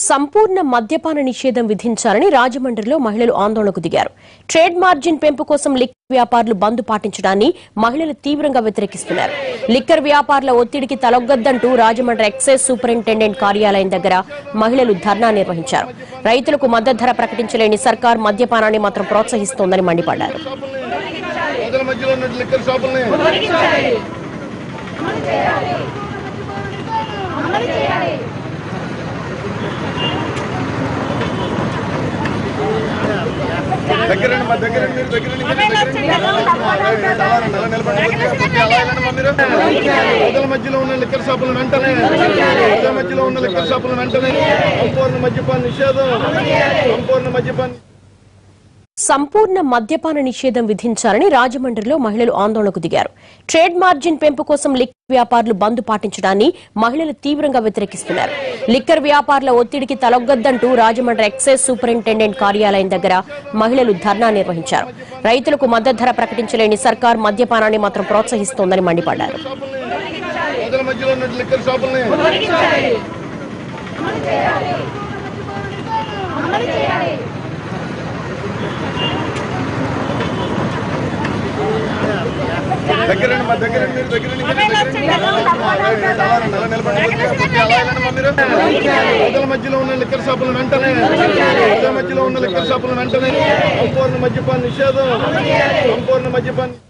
సంపూర్ణ మద్యపాన నిషేధం విధించాలని రాజమండ్రిలో మహిళలు ఆందోళనకు దిగారు ట్రేడ్ మార్జిన్ పెంపు కోసం లిక్కర్ వ్యాపారులు బంద్ పాటించడాన్ని మహిళలు తీవ్రంగా వ్యతిరేకిస్తున్నారు లిక్కర్ వ్యాపారుల ఒత్తిడికి తలొగ్గద్దంటూ రాజమండ్రి ఎక్సైజ్ సూపరింటెండెంట్ కార్యాలయం దగ్గర మహిళలు ధర్నా నిర్వహించారు రైతులకు మద్దతు ధర ప్రకటించలేని సర్కార్ మద్యపానాన్ని మాత్రం ప్రోత్సహిస్తోందని మండిపడ్డారు ప్రజల మధ్యలో ఉన్న లిక్కర్ షాపుల్ని దగ్గరండి మా దగ్గరండి మీరు దగ్గరండి మీరు దగ్గరండి. అలా రండి, అలా నిలబడండి. కొద్దిగా అలా వెళ్ళండి మా మీరు. ప్రజల మధ్యలో ఉన్న లిక్కర్ షాపులు వెంటనే ప్రజల మధ్యలో ఉన్న లిక్కర్ షాపులు వెంటనే సంపూర్ణ మద్యపాన నిషేధం సంపూర్ణ మద్యపాన సంపూర్ణ మద్యపాన నిషేధం విధించాలని రాజమండ్రిలో మహిళలు ఆందోళనకు దిగారు ట్రేడ్ మార్జిన్ పెంపు కోసం లిక్కర్ వ్యాపారులు బంద్ పాటించడాన్ని మహిళలు తీవ్రంగా వ్యతిరేకిస్తున్నారు లిక్కర్ వ్యాపారుల ఒత్తిడికి తలొగ్గద్దంటూ రాజమండ్రి ఎక్సైజ్ సూపరింటెండెంట్ కార్యాలయం దగ్గర మహిళలు ధర్నా నిర్వహించారు రైతులకు మద్దతు ధర ప్రకటించలేని సర్కార్ మద్యపానాన్ని మాత్రం ప్రోత్సహిస్తోందని మండిపడ్డారు ప్రజల మధ్యలో ఉన్న లిక్కర్ షాపుల్ని దగ్గరండి మా దగ్గరండి మీరు దగ్గరండి మీరు దగ్గరండి. అలా రండి, అలా నిలబడండి. కొద్దిగా కొద్దిగా అలా వెళ్ళండి మా మీరు. ప్రజల మధ్యలో ఉన్న లిక్కర్ షాపులు వెంటనే ప్రజల మధ్యలో ఉన్న లిక్కర్ షాపులు వెంటనే సంపూర్ణ మద్యపాన నిషేధం సంపూర్ణ మద్యపాన